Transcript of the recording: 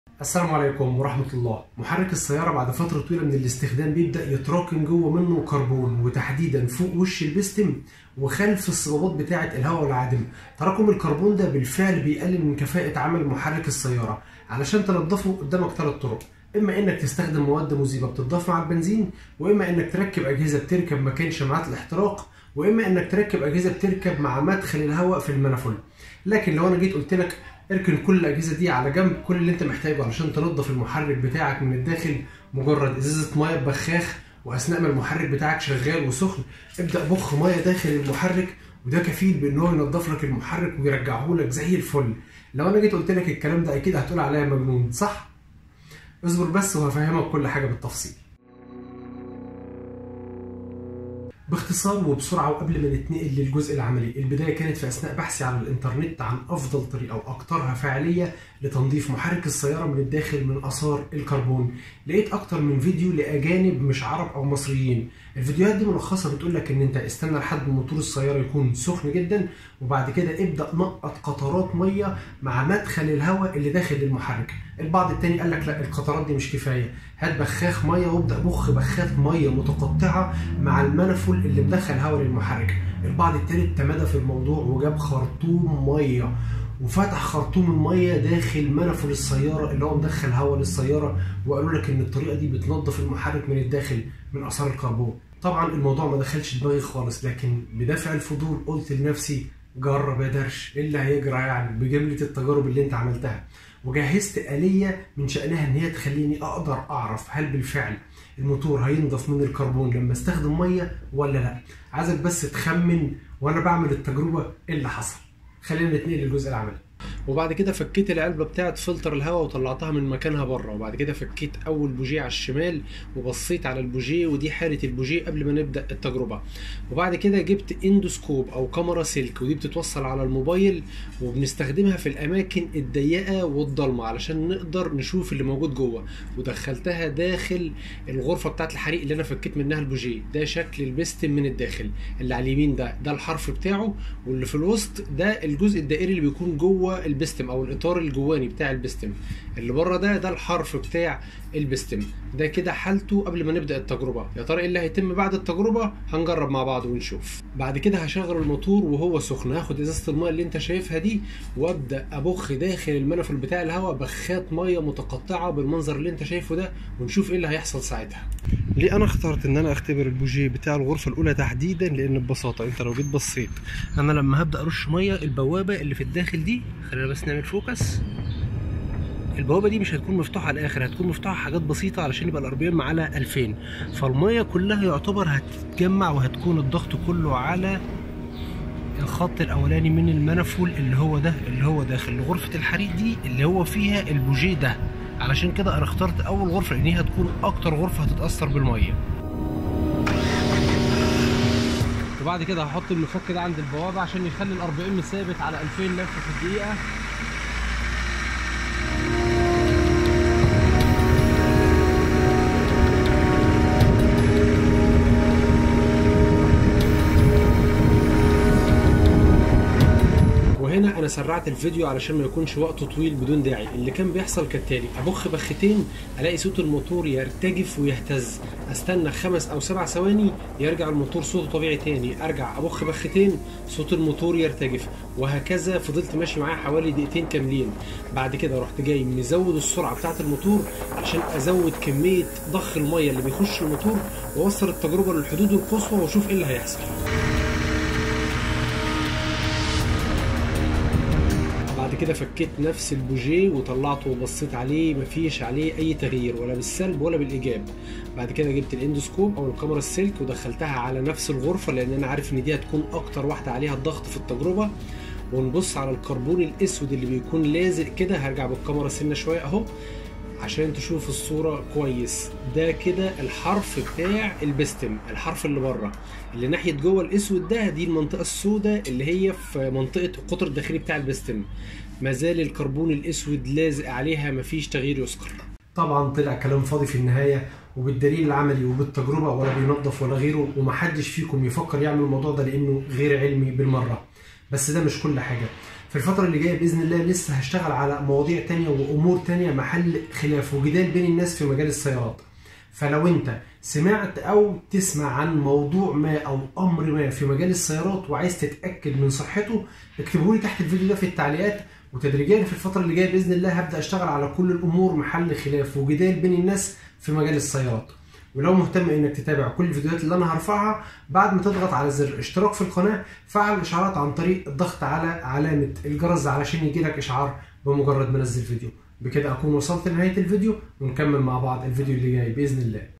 السلام عليكم ورحمة الله محرك السيارة بعد فترة طويلة من الاستخدام بيبدأ يتراكم جوه منه كربون وتحديدا فوق وش البستم وخلف الصبابات بتاعة الهواء العادم تراكم الكربون ده بالفعل بيقلل من كفاءة عمل محرك السيارة علشان تنضفه قدامك ثلاث طرق اما انك تستخدم مواد مذيبه بتضاف مع البنزين واما انك تركب اجهزه بتركب مكان شمعات الاحتراق واما انك تركب اجهزه بتركب مع مدخل الهواء في المنفل لكن لو انا جيت قلت لك اركن كل الاجهزه دي على جنب كل اللي انت محتاجه علشان تنظف المحرك بتاعك من الداخل مجرد ازازه ميه ببخاخ واثناء ما المحرك بتاعك شغال وسخن ابدا بخ ميه داخل المحرك وده كفيل بان هو ينظف لك المحرك ويرجعه لك زي الفل لو انا جيت قلت لك الكلام ده اكيد هتقول عليا مجنون صح اصبر بس وهفهمك كل حاجه بالتفصيل باختصار وبسرعه وقبل ما نتنقل للجزء العملي البدايه كانت في اثناء بحثي على الانترنت عن افضل طريقه واكثرها فعاليه لتنظيف محرك السياره من الداخل من اثار الكربون لقيت اكتر من فيديو لاجانب مش عرب او مصريين الفيديوهات دي ملخصه بتقول لك ان انت استنى لحد موتور السياره يكون سخن جدا وبعد كده ابدا نقط قطرات ميه مع مدخل الهواء اللي داخل المحرك البعض التاني قال لك لا القطرات دي مش كفايه هات بخاخ ميه وابدا بخ بخاخ ميه متقطعه مع المنفل اللي مدخل هواء للمحرك البعض التالت تمادى في الموضوع وجاب خرطوم ميه وفتح خرطوم الميه داخل منفل السياره اللي هو مدخل هواء للسياره وقالوا لك ان الطريقه دي بتنظف المحرك من الداخل من اثار الكربون طبعا الموضوع ما دخلش دماغي خالص لكن بدافع الفضول قلت لنفسي جرب يا درش ايه اللي هيجرى يعني بجمله التجارب اللي انت عملتها وجهزت آلية من شأنها إن هي تخليني أقدر أعرف هل بالفعل الموتور هينضف من الكربون لما استخدم مية ولا لا عايزك بس تخمن وأنا بعمل التجربة إيه اللي حصل خلينا نتنقل للجزء العملي وبعد كده فكيت العلبه بتاعه فلتر الهواء وطلعتها من مكانها بره وبعد كده فكيت اول بوجيه على الشمال وبصيت على البوجيه ودي حاله البوجيه قبل ما نبدا التجربه وبعد كده جبت اندوسكوب او كاميرا سلك ودي بتتوصل على الموبايل وبنستخدمها في الاماكن الضيقه والضلمه علشان نقدر نشوف اللي موجود جوه ودخلتها داخل الغرفه بتاعه الحريق اللي انا فكيت منها البوجيه ده شكل البستم من الداخل اللي على اليمين ده ده الحرف بتاعه واللي في الوسط ده الجزء الدائري اللي بيكون جوه البستم او الاطار الجواني بتاع البستم اللي بره ده ده الحرف بتاع البستم ده كده حالته قبل ما نبدا التجربه يا ترى ايه اللي هيتم بعد التجربه هنجرب مع بعض ونشوف بعد كده هشغل الموتور وهو سخن هاخد ازازه الميه اللي انت شايفها دي وابدا ابخ داخل المنفل بتاع الهواء بخات ميه متقطعه بالمنظر اللي انت شايفه ده ونشوف ايه اللي هيحصل ساعتها ليه انا اخترت ان انا اختبر البوجيه بتاع الغرفه الاولى تحديدا لان ببساطه انت لو جيت بصيت انا لما هبدا ارش ميه البوابه اللي في الداخل دي خلينا بس نعمل فوكس البوابه دي مش هتكون مفتوحه على الاخر هتكون مفتوحه حاجات بسيطه علشان يبقى الار بي ام على 2000 فالميه كلها يعتبر هتتجمع وهتكون الضغط كله على الخط الاولاني من المنفل اللي هو ده اللي هو داخل غرفه الحريق دي اللي هو فيها البوجيه ده علشان كده انا اخترت اول غرفه لان هي هتكون اكتر غرفه هتتاثر بالميه وبعد كده هحط المفك ده عند البوابه عشان يخلي الار بي ام ثابت على 2000 لفه في الدقيقه وهنا انا سرعت الفيديو علشان ما يكونش وقته طويل بدون داعي اللي كان بيحصل كالتالي ابخ بختين الاقي صوت الموتور يرتجف ويهتز استنى خمس او سبع ثواني يرجع الموتور صوته طبيعي تاني ارجع ابخ بختين صوت الموتور يرتجف وهكذا فضلت ماشي معاه حوالي دقيقتين كاملين بعد كده رحت جاي مزود السرعه بتاعه الموتور عشان ازود كميه ضخ الميه اللي بيخش الموتور واوصل التجربه للحدود القصوى واشوف ايه اللي هيحصل بعد كده فكيت نفس البوجيه وطلعته وبصيت عليه مفيش عليه اي تغيير ولا بالسلب ولا بالايجاب بعد كده جبت الاندوسكوب او الكاميرا السلك ودخلتها على نفس الغرفه لان انا عارف ان دي هتكون اكتر واحده عليها الضغط في التجربه ونبص على الكربون الاسود اللي بيكون لازق كده هرجع بالكاميرا سنه شويه اهو عشان تشوف الصورة كويس ده كده الحرف بتاع البستم الحرف اللي بره اللي ناحية جوه الاسود ده دي المنطقة السوداء اللي هي في منطقة القطر الداخلي بتاع البستم مازال الكربون الاسود لازق عليها مفيش تغيير يذكر طبعا طلع كلام فاضي في النهاية وبالدليل العملي وبالتجربة ولا بينظف ولا غيره ومحدش فيكم يفكر يعمل الموضوع ده لأنه غير علمي بالمرة بس ده مش كل حاجة في الفترة اللي جاية بإذن الله لسه هشتغل على مواضيع تانية وأمور تانية محل خلاف وجدال بين الناس في مجال السيارات فلو انت سمعت او تسمع عن موضوع ما او امر ما في مجال السيارات وعايز تتاكد من صحته اكتبه لي تحت الفيديو ده في التعليقات وتدريجيا في الفتره اللي جايه باذن الله هبدا اشتغل على كل الامور محل خلاف وجدال بين الناس في مجال السيارات ولو مهتم انك تتابع كل الفيديوهات اللي انا هرفعها بعد ما تضغط على زر اشتراك في القناه فعل الاشعارات عن طريق الضغط على علامه الجرس علشان يجيلك اشعار بمجرد ما انزل فيديو بكده اكون وصلت لنهايه الفيديو ونكمل مع بعض الفيديو اللي جاي باذن الله